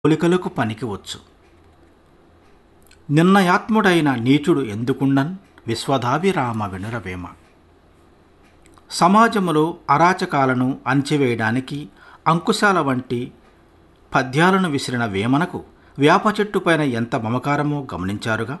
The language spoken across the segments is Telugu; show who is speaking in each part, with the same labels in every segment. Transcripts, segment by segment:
Speaker 1: పోలికలకు పనికి వచ్చు నిర్ణయాత్ముడైన నీచుడు ఎందుకుండన్ విశ్వదాభిరామ వినురవేమ సమాజములో అరాచకాలను అణచివేయడానికి అంకుశాల వంటి పద్యాలను విసిరిన వేమనకు వేప చెట్టుపైన ఎంత మమకారమో గమనించారుగా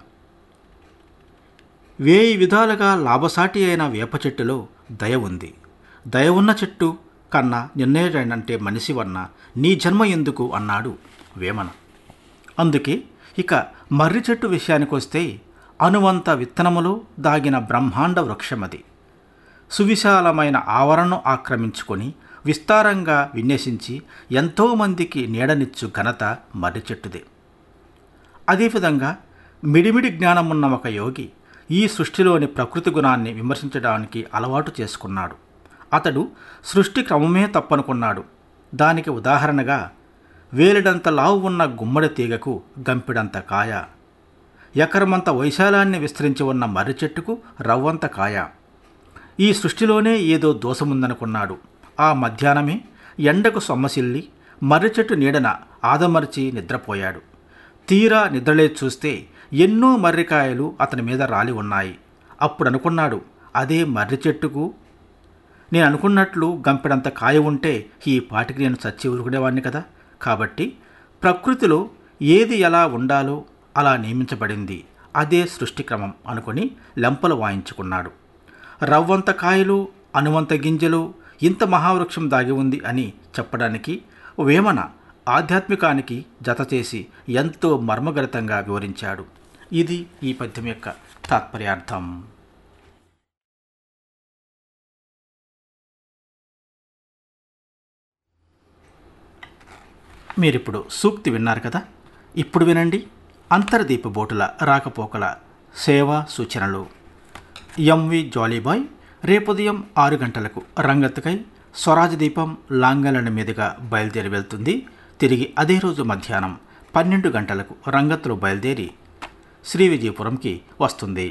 Speaker 1: వేయి విధాలుగా లాభసాటి అయిన వేప చెట్టులో దయ ఉంది దయ ఉన్న చెట్టు కన్నా నిర్ణయుడైనంటే మనిషి వన్న నీ జన్మ ఎందుకు అన్నాడు వేమన అందుకే ఇక మర్రి చెట్టు విషయానికొస్తే అనువంత విత్తనములో దాగిన బ్రహ్మాండ వృక్షమది సువిశాలమైన ఆవరణను ఆక్రమించుకొని విస్తారంగా విన్యసించి ఎంతోమందికి నీడనిచ్చు ఘనత మర్రి చెట్టుదే అదేవిధంగా మిడిమిడి జ్ఞానమున్న ఒక యోగి ఈ సృష్టిలోని ప్రకృతి గుణాన్ని విమర్శించడానికి అలవాటు చేసుకున్నాడు అతడు సృష్టి క్రమమే తప్పనుకున్నాడు దానికి ఉదాహరణగా వేలిడంత లావు ఉన్న గుమ్మడి తీగకు గంపిడంత కాయ ఎకరమంత వైశాలాన్ని విస్తరించి ఉన్న మర్రి చెట్టుకు రవ్వంత కాయ ఈ సృష్టిలోనే ఏదో దోషముందనుకున్నాడు ఆ మధ్యాహ్నమే ఎండకు సొమ్మసిల్లి మర్రి చెట్టు నీడన ఆదమర్చి నిద్రపోయాడు తీరా నిద్రలే చూస్తే ఎన్నో మర్రికాయలు అతని మీద రాలి ఉన్నాయి అప్పుడు అనుకున్నాడు అదే మర్రి చెట్టుకు నేను అనుకున్నట్లు గంపెడంత కాయ ఉంటే ఈ పాటికి నేను చచ్చి ఊరుకునేవాడిని కదా కాబట్టి ప్రకృతిలో ఏది ఎలా ఉండాలో అలా నియమించబడింది అదే సృష్టి క్రమం అనుకుని లెంపలు వాయించుకున్నాడు రవ్వంత కాయలు అనువంత గింజలు ఇంత మహావృక్షం దాగి ఉంది అని చెప్పడానికి వేమన ఆధ్యాత్మికానికి జత చేసి ఎంతో మర్మగరితంగా వివరించాడు ఇది ఈ పద్యం యొక్క తాత్పర్యార్థం మీరిప్పుడు సూక్తి విన్నారు కదా ఇప్పుడు వినండి అంతర్దీప బోటుల రాకపోకల సేవా సూచనలు ఎంవి జాలీబాయ్ రేపు ఉదయం ఆరు గంటలకు రంగత్కై స్వరాజ్ దీపం లాంగలన మీదుగా బయలుదేరి వెళ్తుంది తిరిగి అదే రోజు మధ్యాహ్నం పన్నెండు గంటలకు రంగత్లో బయలుదేరి శ్రీ విజయపురంకి వస్తుంది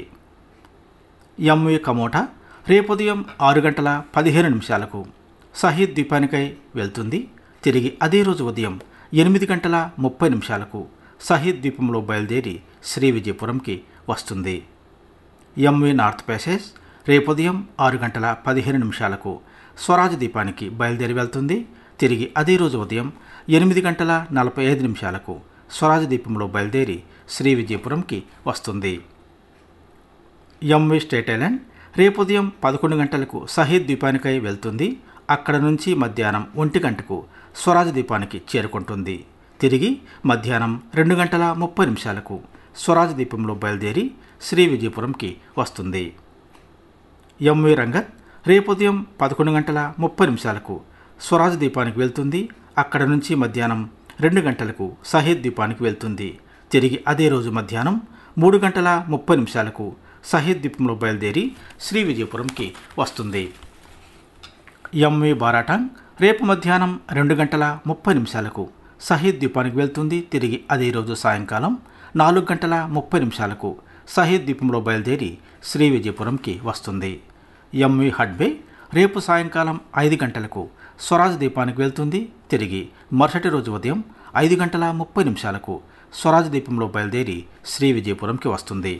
Speaker 1: ఎంవి కమోటా రేపు ఉదయం ఆరు గంటల పదిహేను నిమిషాలకు సహీద్ ద్వీపానికై వెళ్తుంది తిరిగి అదే రోజు ఉదయం ఎనిమిది గంటల ముప్పై నిమిషాలకు సహీద్ ద్వీపంలో బయలుదేరి శ్రీ విజయపురంకి వస్తుంది ఎంవి నార్త్ ప్యాసేజ్ రేపు ఉదయం ఆరు గంటల పదిహేను నిమిషాలకు స్వరాజ్ దీపానికి బయలుదేరి వెళ్తుంది తిరిగి అదే రోజు ఉదయం ఎనిమిది గంటల నలభై ఐదు నిమిషాలకు స్వరాజ్ దీపంలో బయలుదేరి శ్రీ విజయపురంకి వస్తుంది ఎంవి స్టేట్ ఐలాండ్ రేపు ఉదయం పదకొండు గంటలకు సహీద్ ద్వీపానికై వెళ్తుంది అక్కడ నుంచి మధ్యాహ్నం ఒంటి గంటకు స్వరాజ్ ద్వీపానికి చేరుకుంటుంది తిరిగి మధ్యాహ్నం రెండు గంటల ముప్పై నిమిషాలకు స్వరాజ్ ద్వీపంలో బయలుదేరి శ్రీ విజయపురంకి వస్తుంది ఎంవి రంగత్ రేపు ఉదయం పదకొండు గంటల ముప్పై నిమిషాలకు స్వరాజ్ ద్వీపానికి వెళ్తుంది అక్కడ నుంచి మధ్యాహ్నం రెండు గంటలకు సహీద్ ద్వీపానికి వెళ్తుంది తిరిగి అదే రోజు మధ్యాహ్నం మూడు గంటల ముప్పై నిమిషాలకు సహీద్ ద్వీపంలో బయలుదేరి శ్రీ విజయపురంకి వస్తుంది ఎంవి బారాటాంగ్ రేపు మధ్యాహ్నం రెండు గంటల ముప్పై నిమిషాలకు సహీద్ ద్వీపానికి వెళ్తుంది తిరిగి అదే రోజు సాయంకాలం నాలుగు గంటల ముప్పై నిమిషాలకు సహీద్ ద్వీపంలో బయలుదేరి శ్రీ విజయపురంకి వస్తుంది ఎంవి హడ్బే రేపు సాయంకాలం ఐదు గంటలకు స్వరాజ్ ద్వీపానికి వెళ్తుంది తిరిగి మరుసటి రోజు ఉదయం ఐదు గంటల ముప్పై నిమిషాలకు స్వరాజ్ ద్వీపంలో బయలుదేరి శ్రీ విజయపురంకి వస్తుంది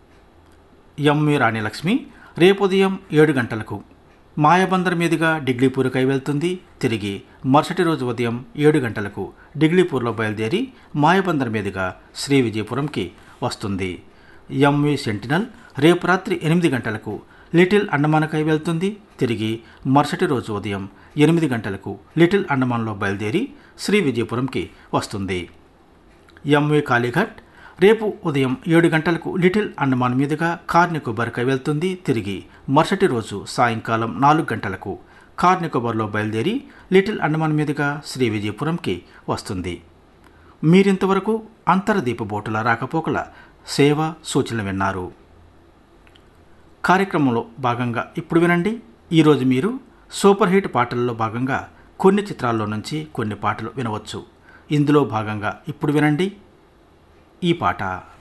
Speaker 1: ఎంవి రాణిలక్ష్మి రేపు ఉదయం ఏడు గంటలకు మాయాబందర్ మీదుగా డిగ్లీపూర్కై వెళ్తుంది తిరిగి మరుసటి రోజు ఉదయం ఏడు గంటలకు డిగ్లీపూర్లో బయలుదేరి మాయాబందర్ మీదుగా శ్రీ విజయపురంకి వస్తుంది ఎంవి సెంటినల్ రేపు రాత్రి ఎనిమిది గంటలకు లిటిల్ అండమాన్కై వెళ్తుంది తిరిగి మరుసటి రోజు ఉదయం ఎనిమిది గంటలకు లిటిల్ అండమాన్లో బయలుదేరి శ్రీ విజయపురంకి వస్తుంది ఎంవి కాళీఘట్ రేపు ఉదయం ఏడు గంటలకు లిటిల్ అండమాన్ మీదుగా కార్నికోబార్కై వెళ్తుంది తిరిగి మరుసటి రోజు సాయంకాలం నాలుగు గంటలకు కార్నికోబార్లో బయలుదేరి లిటిల్ అండమాన్ మీదుగా శ్రీ విజయపురంకి వస్తుంది మీరింతవరకు అంతర్దీప బోటుల రాకపోకల సేవ సూచనలు విన్నారు కార్యక్రమంలో భాగంగా ఇప్పుడు వినండి ఈరోజు మీరు సూపర్ హిట్ పాటల్లో భాగంగా కొన్ని చిత్రాల్లో నుంచి కొన్ని పాటలు వినవచ్చు ఇందులో భాగంగా ఇప్పుడు వినండి ఈ పాట